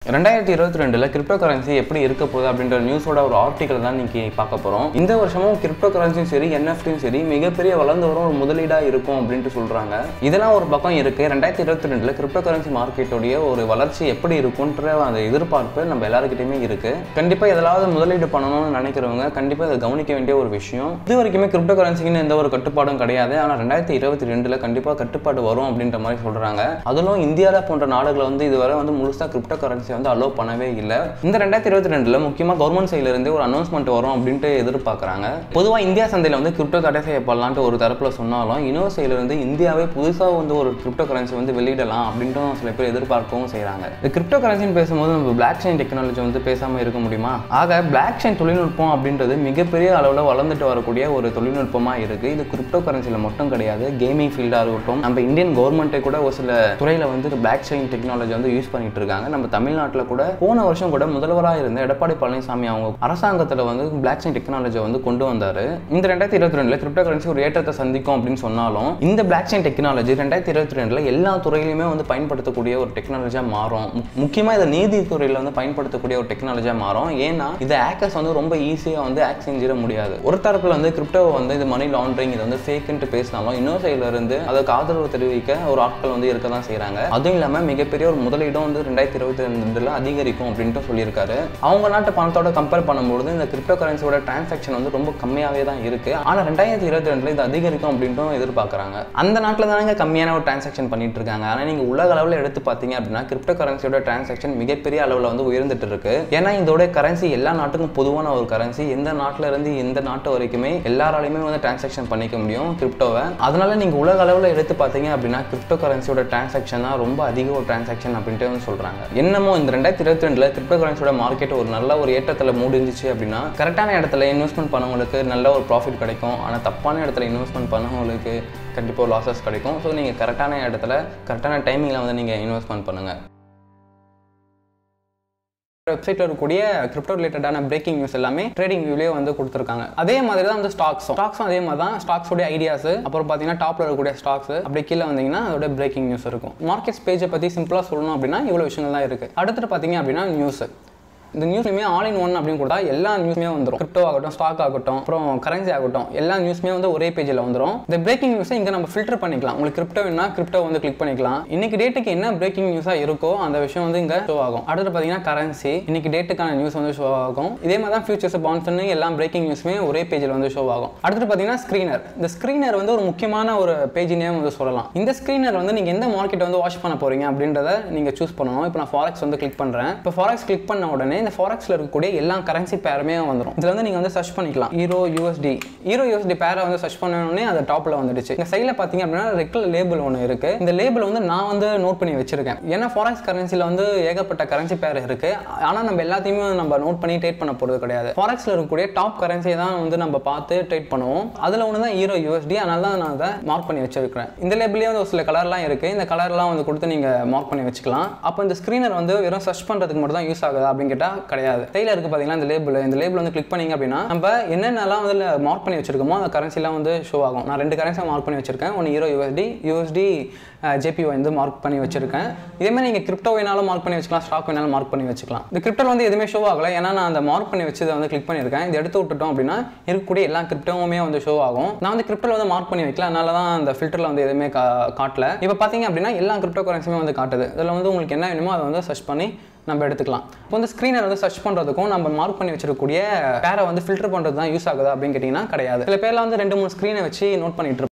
ரெண்டாயிரத்தி இருபத்தி ரெண்டுல கிரிப்டோ கரன்சி எப்படி இருக்க போகுது அப்படின்ற நியூஸோட ஒரு ஆர்டிக்கல் தான் இன்னைக்கு பார்க்க போறோம் இந்த வருஷமும் கிரிப்டோ கரன்சியும் சரி என்எஃப்டியும் சரி மிகப்பெரிய வளர்ந்து வரும் ஒரு முதலீடா இருக்கும் அப்படின்ட்டு சொல்றாங்க இதெல்லாம் ஒரு பக்கம் இருக்கு ரெண்டாயிரத்தி இருபத்தி ரெண்டுல கிரிப்டோ கரன்சி மார்க்கெட்டோடைய ஒரு வளர்ச்சி எப்படி இருக்குன்ற அந்த எதிர்பார்ப்பு நம்ம எல்லாருக்கிட்டையுமே இருக்கு கண்டிப்பா எதாவது முதலீடு பண்ணணும்னு நினைக்கிறவங்க கண்டிப்பா அதை கவனிக்க வேண்டிய ஒரு விஷயம் இது வரைக்குமே கிரிப்டோ கரன்சிக்குன்னு எந்த ஒரு கட்டுப்பாடும் கிடையாது ஆனா ரெண்டாயிரத்தி இருபத்தி ரெண்டுல கண்டிப்பா கட்டுப்பாடு வரும் அப்படின்ற மாதிரி சொல்றாங்க அதிலும் இந்தியாவில் போன்ற நாடுகளை வந்து இதுவரை வந்து முழுசா கிரிப்டோ கரன்சி வந்து அலோவ் பண்ணவே இல்லை இந்த ரெண்டாயிரத்தி இருபத்தி ரெண்டுல முக்கியமாக கவர்மெண்ட் சைட்ல இருந்து ஒரு அனௌன்ஸ்மெண்ட் வரும் அப்படின்ட்டு எதிர்பார்க்குறாங்க பொதுவாக இந்தியா சந்தையில் வந்து கிரிப்டோ தடை செய்யப்படலான்ட்டு ஒரு தரப்புல சொன்னாலும் இன்னொரு சைடுல இருந்து இந்தியாவே புதுசாக வந்து ஒரு கிரிப்டோ கரன்சி வந்து வெளியிடலாம் அப்படின்ட்டு சில பேர் எதிர்பார்க்கவும் செய்கிறாங்க இந்த கிரிப்டோ கரன்சின்னு பேசும்போது நம்ம பிளாக் செயின் டெக்னாலஜி வந்து பேசாமல் இருக்க முடியுமா ஆக பிளாக் செயின் தொழில்நுட்பம் அப்படின்றது மிகப்பெரிய அளவில் வளர்ந்துட்டு வரக்கூடிய ஒரு தொழில்நுட்பமாக இருக்கு இது கிரிப்டோ கரன்சியில் மட்டும் கிடையாது கேமிங் ஃபீல்டாக இருக்கட்டும் நம்ம இந்தியன் கவர்மெண்ட்டே கூட ஒரு சில துறையில் வந்து பிளாக் செயின் டெக்னாலஜி வந்து யூஸ் பண்ணிட்டு இருக்காங்க நம்ம தமிழ்நாட்டில் கூட போன வருஷம் கூட முதல்வராக இருந்த எடப்பாடி பழனிசாமி அவங்க அரசாங்கத்தில் வந்து பிளாக் செயின் டெக்னாலஜியை வந்து கொண்டு வந்தார் இந்த ரெண்டாயிரத்தி இருபத்தி ரெண்டில் கிரிப்டோ கரன்சி ஒரு ஏற்றத்தை சந்திக்கும் அப்படின்னு சொன்னாலும் இந்த பிளாக் செயின் டெக்னாலஜி ரெண்டாயிரத்தி இருபத்தி ரெண்டில் எல்லா துறையிலுமே வந்து பயன்படுத்தக்கூடிய ஒரு டெக்னாலஜியாக மாறும் முக்கியமாக இதை நீதித்துறையில் வந்து பயன்படுத்தக்கூடிய ஒரு டெக்னாலஜியாக மாறும் ஏன்னா இதை ஹேக்கர்ஸ் வந்து ரொம்ப ஈஸியாக வந்து ஹேக் செஞ்சிட முடியாது ஒரு தரப்பில் வந்து கிரிப்டோவை வந்து இது மணி லாண்ட்ரிங் இது வந்து ஃபேக்குன்ட்டு பேசினாலும் இன்னொரு சைடில் இருந்து அதுக்கு ஆதரவு தெரிவிக்க ஒரு ஆட்கள் வந்து இருக்க தான் செய்கிறாங்க அதுவும் இல்லாமல் மிகப்பெரிய ஒரு முதலீடும் வந்து ரெண்டாயிரத்தி இருபத்தி ரெண்டுல அதிகரிக்கும் அப்படின்ட்டு சொல்லியிருக்காரு அவங்க நாட்டு பணத்தோட கம்பேர் பண்ணும்போது இந்த கிரிப்டோ கரன்சியோட டிரான்சாக்ஷன் வந்து ரொம்ப கம்மியாகவே தான் இருக்கு ஆனால் ரெண்டாயிரத்தி இருபத்தி ரெண்டுல இது அதிகரிக்கும் அப்படின்ட்டும் எதிர்பார்க்குறாங்க அந்த நாட்டில் தானங்க கம்மியான ஒரு டிரான்சாக்ஷன் பண்ணிட்டு இருக்காங்க ஆனால் நீங்கள் உலக அளவில் எடுத்து பார்த்தீங்க அப்படின்னா கிரிப்டோ கரன்சியோட டிரான்சாக்ஷன் மிகப்பெரிய அளவில் வந்து உயர்ந்துட்டு இருக்கு ஏன்னா இதோட கரன்சி எல்லா நாட்டுக்கும் பொதுவான ஒரு கரன்சி எந்த நாட்டில் இருந்து எந்த நாட்டு வரைக்குமே எல்லாராலையுமே வந்து டிரான்சாக்ஷன் பண்ணிக்க முடியும் கிரிப்டோவை அதனால நீங்கள் உலக அளவில் எடுத்து பார்த்தீங்க அப்படின்னா கிரிப்டோ கரன்சியோட டிரான்சாக்ஷன் தான் ரொம்ப அதிக ஒரு டிரான்சாக்ஷன் அப்படின்ட்டு வந்து சொல்கிறாங்க என்னமோ இந்த ரெண்டாயிரத்தி இருபத்தி ரெண்டில் கிரிப்டோ கரன்சியோட மார்க்கெட் ஒரு நல்ல ஒரு ஏற்றத்தில் முடிஞ்சிச்சு அப்படின்னா கரெக்டான இடத்துல இன்வெஸ்ட்மெண்ட் பண்ணவங்களுக்கு நல்ல ஒரு ப்ராஃபிட் கிடைக்கும் ஆனால் தப்பான இடத்துல இன்வெஸ்ட்மெண்ட் பண்ணவங்களுக்கு கண்டிப்பாக லாசஸ் கிடைக்கும் ஸோ நீங்கள் கரெக்டான இடத்துல கரெக்டான டைமிங்கில் வந்து நீங்கள் இன்வெஸ்ட்மெண்ட் பண்ணுங்கள் வெப்சைட்டில் இருக்கக்கூடிய கிரிப்டோ ரிலேட்டடான பிரேக்கிங் நியூஸ் எல்லாமே ட்ரேடிங் வியூலேயே வந்து கொடுத்துருக்காங்க அதே மாதிரி தான் வந்து ஸ்டாக்ஸ் ஸ்டாக்ஸும் அதே மாதிரி தான் ஸ்டாக்ஸோட ஐடியாஸ் அப்புறம் பார்த்தீங்கன்னா டாப்ல இருக்கக்கூடிய ஸ்டாக்ஸ் அப்படி கீழே வந்தீங்கன்னா அதோட பிரேக்கிங் நியூஸ் இருக்கும் மார்க்கெட்ஸ் பேஜை பற்றி சிம்பிளாக சொல்லணும் அப்படின்னா இவ்வளோ விஷயங்கள் தான் இருக்குது அடுத்து பார்த்தீங்க அப்படின்னா நியூஸ் இந்த நியூஸ்லையுமே ஆல் இன் ஒன் அப்படின்னு கொடுத்தா எல்லா நியூஸுமே வந்துடும் கிரிப்டோ ஆகட்டும் ஸ்டாக் ஆகட்டும் அப்புறம் கரன்சி ஆகட்டும் எல்லா நியூஸுமே வந்து ஒரே பேஜில் வந்துடும் இந்த பிரேக்கிங் நியூஸை இங்கே நம்ம ஃபில்டர் பண்ணிக்கலாம் உங்களுக்கு கிரிப்டோ வேணா கிரிப்டோ வந்து கிளிக் பண்ணிக்கலாம் இன்னைக்கு டேட்டுக்கு என்ன பிரேக்கிங் நியூஸாக இருக்கோ அந்த விஷயம் வந்து இங்கே ஷோ ஆகும் அடுத்து பார்த்தீங்கன்னா கரன்சி இன்னைக்கு டேட்டுக்கான நியூஸ் வந்து ஷோ ஆகும் இதே மாதிரி தான் ஃபியூச்சர்ஸ் பான்ஸ்னு எல்லா பிரேக்கிங் நியூஸுமே ஒரே பேஜில் வந்து ஷோ ஆகும் அடுத்து பார்த்தீங்கன்னா ஸ்க்ரீனர் இந்த ஸ்க்ரீனர் வந்து ஒரு முக்கியமான ஒரு பேஜினே வந்து சொல்லலாம் இந்த ஸ்க்ரீனர் வந்து நீங்கள் எந்த மார்க்கெட் வந்து வாட்ச் பண்ண போறீங்க அப்படின்றத நீங்கள் சூஸ் பண்ணணும் இப்போ நான் ஃபாரெக்ஸ் வந்து கிளிக் பண்ணுறேன் இப்போ ஃபாரெக்ஸ் கிளிக் பண்ண உடனே இந்த ஃபாரெக்ஸில் இருக்கக்கூடிய எல்லா கரன்சி பேருமே வந்துடும் இதில் வந்து நீங்கள் வந்து சர்ச் பண்ணிக்கலாம் ஈரோ யூஎஸ்டி ஈரோ யூஎஸ்டி பேரை வந்து சர்ச் பண்ணணுன்னே அது டாப்பில் வந்துடுச்சு இந்த சைடில் பார்த்தீங்க அப்படின்னா ரெக்கல் லேபிள் ஒன்று இருக்கு இந்த லேபிள் வந்து நான் வந்து நோட் பண்ணி வச்சிருக்கேன் ஏன்னா ஃபாரெக்ஸ் கரன்சியில் வந்து ஏகப்பட்ட கரன்சி பேர் இருக்கு ஆனால் நம்ம எல்லாத்தையுமே நம்ம நோட் பண்ணி ட்ரேட் பண்ண போகிறது கிடையாது ஃபாரெக்ஸில் இருக்கக்கூடிய டாப் கரன்சியை தான் வந்து நம்ம பார்த்து ட்ரேட் பண்ணுவோம் அதில் ஒன்று தான் ஈரோ யூஎஸ்டி அதனால தான் நான் அதை மார்க் பண்ணி வச்சிருக்கிறேன் இந்த லேபிளே வந்து ஒரு சில கலர்லாம் இருக்கு இந்த கலர்லாம் வந்து கொடுத்து நீங்கள் மார்க் பண்ணி வச்சுக்கலாம் அப்போ இந்த ஸ்க்ரீனர் வந்து வெறும் சர்ச் பண்ணுறதுக்கு மட்டும் தான் யூஸ் ஆகுதா அப்படின்னு கேட்டால் கிடையாது கையில் இருக்கு பார்த்தீங்கன்னா இந்த லேபிள் இந்த லேபிள் வந்து கிளிக் பண்ணீங்க அப்படின்னா நம்ம என்னென்னலாம் வந்து மார்க் பண்ணி வச்சிருக்கோமோ அந்த கரன்சிலாம் வந்து ஷோ ஆகும் நான் ரெண்டு கரன்சியாக மார்க் பண்ணி வச்சிருக்கேன் ஒன்று ஈரோ யூஎஸ்டி யூஎஸ்டி ஜேபி வந்து மார்க் பண்ணி வச்சிருக்கேன் இதே மாதிரி நீங்கள் கிரிப்டோ வேணாலும் மார்க் பண்ணி வச்சுக்கலாம் ஸ்டாக் வேணாலும் மார்க் பண்ணி வச்சுக்கலாம் இந்த கிரிப்டோவில் வந்து எதுவுமே ஷோ ஆகல ஏன்னா நான் அந்த மார்க் பண்ணி வச்சதை வந்து கிளிக் பண்ணியிருக்கேன் இது எடுத்து விட்டுட்டோம் அப்படின்னா இருக்கக்கூடிய எல்லா கிரிப்டோவுமே வந்து ஷோ ஆகும் நான் வந்து கிரிப்டோவில் வந்து மார்க் பண்ணி வைக்கல அதனால தான் அந்த ஃபில்டரில் வந்து எதுவுமே கா காட்டல இப்போ பார்த்தீங்க அப்படின்னா எல்லா கிரிப்டோ கரன்சியுமே வந்து காட்டுது இதில் வந்து உங்களுக்கு என்ன வேணுமோ அதை வந்து சர்ச் பண்ணி நம்ம எடுத்துக்கலாம் இப்போ வந்து ஸ்க்ரீனர் வந்து சர்ச் பண்ணுறதுக்கும் நம்ம மார்க் பண்ணி வச்சிருக்கக்கூடிய பேரை வந்து ஃபில்டர் பண்ணுறது தான் யூஸ் ஆகுதா அப்படின்னு கேட்டிங்கன்னா கிடையாது சில பேர்லாம் வந்து ரெண்டு மூணு ஸ்க்ரீனை வச்சு நோட் பண்ணிட்டு